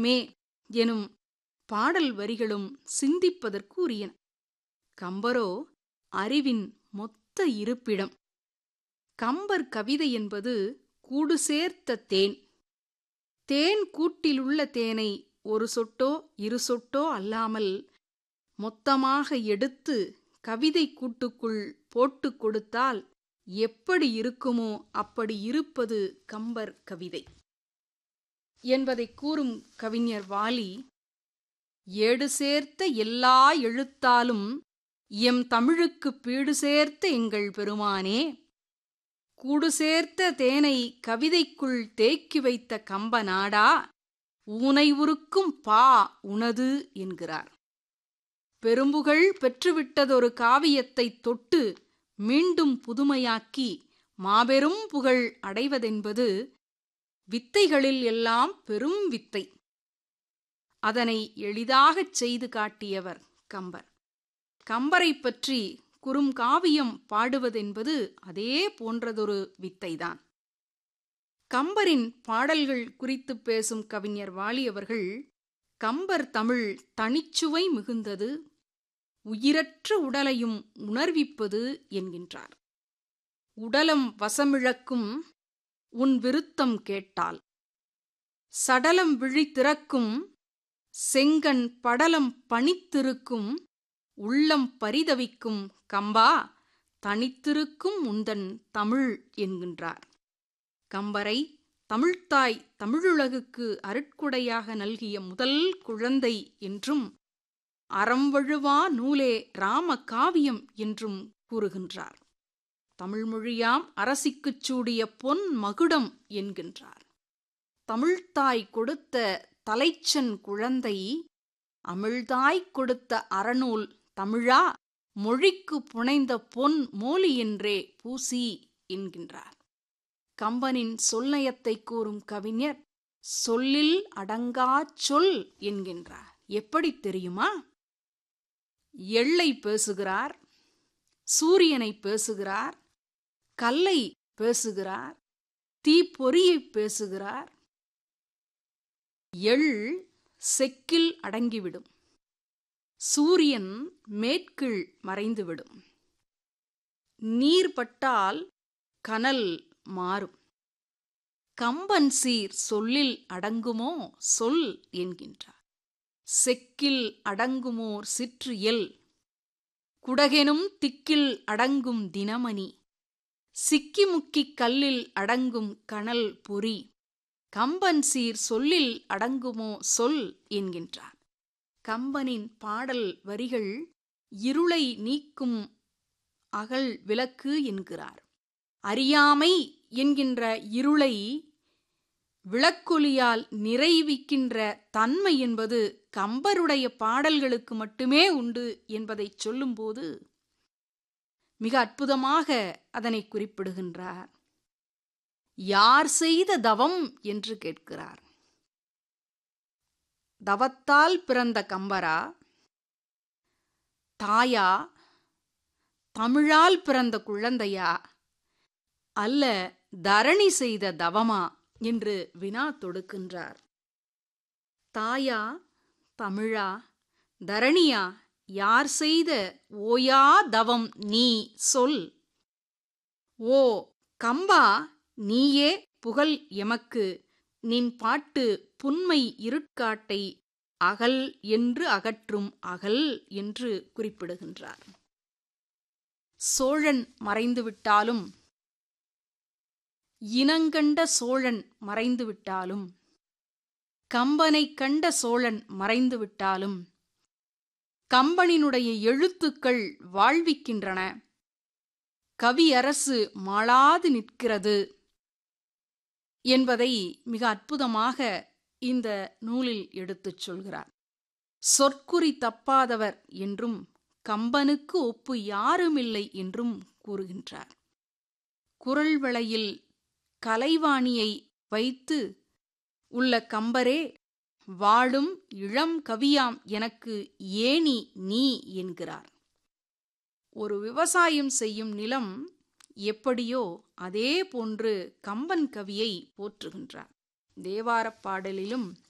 தெய்வமே எனும் பாடல் வரிகளும் சிந்திப்பதற்கு உரியன கம்பரோ அறிவின் மொத்த இருப்பிடம் கம்பர் கவிதை என்பது கூடு சேர்த்த தேன் தேன் கூட்டிலுள்ள தேனை ஒரு சொட்டோ இரு சொட்டோ அல்லாமல் மொத்தமாக எடுத்து கவிதை கூட்டுக்குள் போட்டு கொடுத்தால் எப்படி இருக்குமோ அப்படி இருப்பது கம்பர் கவிதை என்பதை கூறும் கவிஞர் வாலி ஏடு சேர்த்த எல்லா எழுத்தாலும் எம் தமிழுக்கு பீடு சேர்த்த எங்கள் பெருமானே கூடு சேர்த்த தேனை கவிதைக்குள் தேக்கி வைத்த கம்ப நாடா ஊனை உருக்கும் பா உனது என்கிறார் பெரும்புகழ் பெற்றுவிட்டதொரு காவியத்தை தொட்டு மீண்டும் புதுமையாக்கி மாபெரும் புகழ் அடைவதென்பது வித்தைகளில் எல்லாம் பெரும் வித்தை அதனை எளிதாகச் செய்து காட்டியவர் கம்பர் கம்பரை பற்றி குறுங்காவியம் பாடுவதென்பது அதே போன்றதொரு வித்தைதான் கம்பரின் பாடல்கள் குறித்து பேசும் கவிஞர் வாலி அவர்கள் கம்பர் தமிழ் தனிச்சுவை மிகுந்தது உயிரற்ற உடலையும் உணர்விப்பது என்கின்றார் உடலம் வசமிழக்கும் உன் விருத்தம் கேட்டால் சடலம் விழி திறக்கும் செங்கன் படலம் பணித்திருக்கும் உள்ளம் பரிதவிக்கும் கம்பா தனித்திருக்கும் உந்தன் தமிழ் என்கின்றார் கம்பரை தமிழ்த்தாய் தமிழுலகுக்கு அருட்குடையாக நல்கிய முதல் குழந்தை என்றும் அறம்வழுவா நூலே ராம காவியம் என்றும் கூறுகின்றார் தமிழ்மொழியாம் அரசிக்குச் சூடிய பொன் மகுடம் என்கின்றார் தமிழ்த்தாய் கொடுத்த தலைச்சன் குழந்தை அமிழ்தாய் கொடுத்த அறநூல் தமிழா மொழிக்கு புனைந்த பொன் மோலி என்றே பூசி என்கின்றார் கம்பனின் சொல்நயத்தை கூறும் கவிஞர் சொல்லில் அடங்கா சொல் என்கின்றார் எப்படி தெரியுமா எள்ளை பேசுகிறார் சூரியனை பேசுகிறார் கல்லை பேசுகிறார் தீப்பொறியை பேசுகிறார் எள் செக்கில் அடங்கிவிடும் சூரியன் மேற்கில் மறைந்துவிடும் நீர் பட்டால் கனல் மாறும் கம்பன் சீர் சொல்லில் அடங்குமோ சொல் என்கின்றார் செக்கில் அடங்குமோர் சிற்று எல் குடகெனும் திக்கில் அடங்கும் தினமணி சிக்கி முக்கிக் கல்லில் அடங்கும் கனல் பொறி கம்பன் சீர் சொல்லில் அடங்குமோ சொல் என்கின்றார் கம்பனின் பாடல் வரிகள் இருளை நீக்கும் அகல் விளக்கு என்கிறார் அறியாமை என்கின்ற இருளை விளக்கொலியால் நிறைவிக்கின்ற தன்மை என்பது கம்பருடைய பாடல்களுக்கு மட்டுமே உண்டு என்பதை சொல்லும்போது மிக அற்புதமாக அதனை குறிப்பிடுகின்றார் யார் செய்த தவம் என்று கேட்கிறார் தவத்தால் பிறந்த கம்பரா தாயா தமிழால் பிறந்த குழந்தையா அல்ல தரணி செய்த தவமா என்று வினா தொடுக்கின்றார் தாயா தமிழா தரணியா யார் செய்த ஓயா தவம் நீ சொல் ஓ கம்பா நீயே புகழ் எமக்கு நின் பாட்டு புன்மை இருட்காட்டை அகல் என்று அகற்றும் அகல் என்று குறிப்பிடுகின்றார் சோழன் மறைந்துவிட்டாலும் இனங்கண்ட சோழன் மறைந்துவிட்டாலும் கம்பனைக் கண்ட சோழன் மறைந்துவிட்டாலும் கம்பனினுடைய எழுத்துக்கள் வாழ்விக்கின்றன கவியரசு மாளாது நிற்கிறது என்பதை மிக அற்புதமாக இந்த நூலில் எடுத்துச் சொல்கிறார் சொற்குறி தப்பாதவர் என்றும் கம்பனுக்கு ஒப்பு யாருமில்லை என்றும் கூறுகின்றார் குரல் வளையில் கலைவாணியை வைத்து உள்ள கம்பரே வாழும் இளம் கவியாம் எனக்கு ஏனி நீ என்கிறார் ஒரு விவசாயம் செய்யும் நிலம் எப்படியோ அதே போன்று கம்பன் கவியை போற்றுகின்றார் தேவாரப் பாடலிலும்